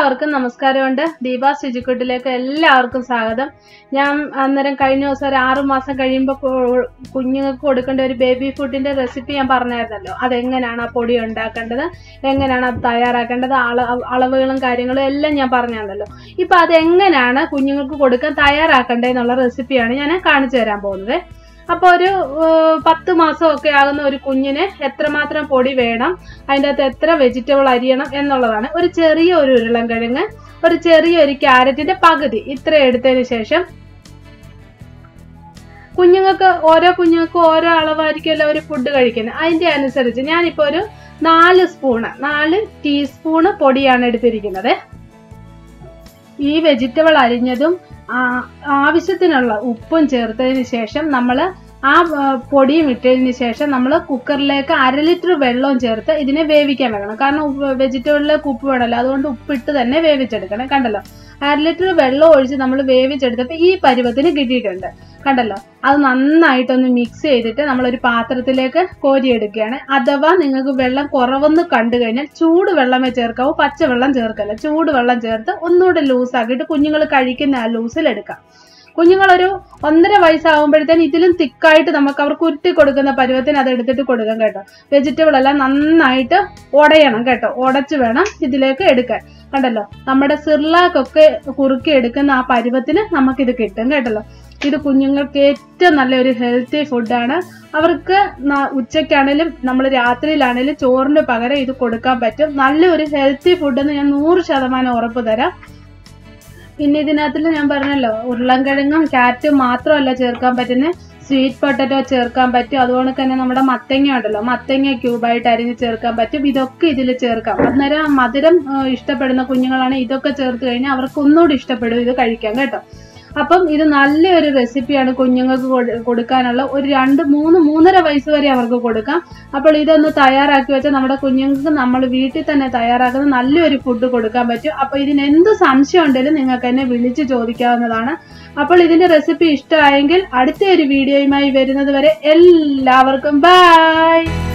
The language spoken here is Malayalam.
എല്ലാവർക്കും നമസ്കാരമുണ്ട് ദീപ ശുചിക്കുട്ടിലേക്ക് എല്ലാവർക്കും സ്വാഗതം ഞാൻ അന്നേരം കഴിഞ്ഞ ദിവസം ഒരു ആറു മാസം കഴിയുമ്പോൾ കുഞ്ഞുങ്ങൾക്ക് കൊടുക്കേണ്ട ഒരു ബേബി ഫുഡിന്റെ റെസിപ്പി ഞാൻ പറഞ്ഞായിരുന്നല്ലോ അതെങ്ങനെയാണ് ആ പൊടി ഉണ്ടാക്കേണ്ടത് എങ്ങനെയാണ് അത് തയ്യാറാക്കേണ്ടത് അള അളവുകളും കാര്യങ്ങളും എല്ലാം ഞാൻ പറഞ്ഞാണല്ലോ ഇപ്പൊ അതെങ്ങനെയാണ് കുഞ്ഞുങ്ങൾക്ക് കൊടുക്കാൻ തയ്യാറാക്കേണ്ടതെന്നുള്ള റെസിപ്പിയാണ് ഞാൻ കാണിച്ചു തരാൻ പോകുന്നത് അപ്പോൾ ഒരു ഏഹ്, പത്ത് മാസമൊക്കെ ആകുന്ന ഒരു കുഞ്ഞിന് എത്രമാത്രം പൊടി വേണം അതിൻ്റെ അകത്ത് എത്ര വെജിറ്റബിൾ അരിയണം എന്നുള്ളതാണ് ഒരു ചെറിയ ഒരു ഉരുളൻകിഴങ്ങ് ഒരു ചെറിയ ഒരു ക്യാരറ്റിന്റെ പകുതി ഇത്ര എടുത്തതിന് ശേഷം കുഞ്ഞുങ്ങൾക്ക് ഓരോ കുഞ്ഞുങ്ങൾക്കും ഓരോ അളവായിരിക്കുമല്ലോ ഒരു ഫുഡ് കഴിക്കുന്നത് അതിന്റെ അനുസരിച്ച് ഞാനിപ്പോൾ ഒരു നാല് സ്പൂണ് നാല് ടീസ്പൂണ് പൊടിയാണ് എടുത്തിരിക്കുന്നത് ഈ വെജിറ്റബിൾ അരിഞ്ഞതും ആ, ആവശ്യത്തിനുള്ള ഉപ്പും ചേർത്തതിന് ശേഷം നമ്മൾ ആ ആ, പൊടിയും ഇട്ടതിന് ശേഷം നമ്മൾ കുക്കറിലേക്ക് അര ലിറ്റർ വെള്ളവും ചേർത്ത് ഇതിനെ വേവിക്കാൻ വെക്കണം കാരണം വെജിറ്റബിളിലേക്ക് ഉപ്പ് വേണമല്ലോ അതുകൊണ്ട് ഉപ്പിട്ട് തന്നെ വേവിച്ചെടുക്കണം കണ്ടല്ലോ അര ലിറ്റർ വെള്ളം ഒഴിച്ച് നമ്മൾ വേവിച്ചെടുത്തപ്പോൾ ഈ പരുവത്തിന് കിട്ടിയിട്ടുണ്ട് കണ്ടല്ലോ അത് നന്നായിട്ടൊന്ന് മിക്സ് ചെയ്തിട്ട് നമ്മളൊരു പാത്രത്തിലേക്ക് കോരിയെടുക്കുകയാണ് അഥവാ നിങ്ങൾക്ക് വെള്ളം കുറവെന്ന് കണ്ടു കഴിഞ്ഞാൽ ചൂട് വെള്ളമേ ചേർക്കാവൂ പച്ചവെള്ളം ചേർക്കല്ല ചൂട് വെള്ളം ചേർത്ത് ഒന്നുകൂടെ ലൂസാക്കിയിട്ട് കുഞ്ഞുങ്ങൾ കഴിക്കുന്ന ആ ലൂസിൽ എടുക്കാം കുഞ്ഞുങ്ങളൊരു ഒന്നര വയസ്സാകുമ്പോഴത്തേന് ഇതിലും തിക്കായിട്ട് നമുക്ക് അവർക്ക് ഉരുട്ടി കൊടുക്കുന്ന പരുവത്തിന് അത് എടുത്തിട്ട് കൊടുക്കാം കേട്ടോ വെജിറ്റബിൾ എല്ലാം നന്നായിട്ട് ഉടയണം കേട്ടോ ഉടച്ച് വേണം ഇതിലേക്ക് എടുക്കാൻ കണ്ടല്ലോ നമ്മുടെ സിർലാക്കൊക്കെ കുറുക്കി എടുക്കുന്ന ആ പരുവത്തിന് നമുക്കിത് കിട്ടും കേട്ടല്ലോ ഇത് കുഞ്ഞുങ്ങൾക്ക് ഏറ്റവും നല്ലൊരു ഹെൽത്തി ഫുഡാണ് അവർക്ക് ന- ഉച്ചയ്ക്കാണേലും നമ്മൾ രാത്രിയിലാണേലും ചോറിന് പകരം ഇത് കൊടുക്കാൻ പറ്റും നല്ലൊരു ഹെൽത്തി ഫുഡെന്ന് ഞാൻ നൂറ് ശതമാനം ഉറപ്പ് തരാം പിന്നെ ഇതിനകത്തിൽ ഞാൻ പറഞ്ഞല്ലോ ഉരുളൻകിഴങ്ങും ക്യാരറ്റും മാത്രമല്ല ചേർക്കാൻ പറ്റുന്ന സ്വീറ്റ് പൊട്ടറ്റോ ചേർക്കാൻ പറ്റും അതുകൊണ്ട് തന്നെ നമ്മുടെ മത്തങ്ങ ഉണ്ടല്ലോ മത്തങ്ങ ക്യൂബായിട്ട് അരിഞ്ഞ് ചേർക്കാൻ പറ്റും ഇതൊക്കെ ഇതിൽ ചേർക്കാം അന്നേരം മധുരം ആ, ഇഷ്ടപ്പെടുന്ന കുഞ്ഞുങ്ങളാണ് ഇതൊക്കെ ചേർത്ത് കഴിഞ്ഞാൽ അവർക്ക് ഒന്നുകൂടി ഇഷ്ടപ്പെടും ഇത് കഴിക്കാൻ കേട്ടോ അപ്പം ഇത് നല്ലൊരു റെസിപ്പിയാണ് കുഞ്ഞുങ്ങൾക്ക് കൊടു- കൊടുക്കാനുള്ള ഒരു രണ്ട് മൂന്ന് മൂന്നര വയസ്സ് വരെ അവർക്ക് കൊടുക്കാം അപ്പോൾ ഇതൊന്ന് തയ്യാറാക്കി വെച്ചാൽ നമ്മുടെ കുഞ്ഞുങ്ങൾക്ക് നമ്മൾ വീട്ടിൽ തന്നെ തയ്യാറാക്കുന്ന നല്ലൊരു ഫുഡ് കൊടുക്കാൻ പറ്റും അപ്പോൾ ഇതിന് എന്ത് സംശയം ഉണ്ടെങ്കിലും നിങ്ങൾക്ക് എന്നെ വിളിച്ച് ചോദിക്കാവുന്നതാണ് അപ്പോൾ ഇതിന്റെ റെസിപ്പി ഇഷ്ടമായെങ്കിൽ അടുത്ത ഒരു വീഡിയോയുമായി വരുന്നത് വരെ എല്ലാവർക്കും ബൈ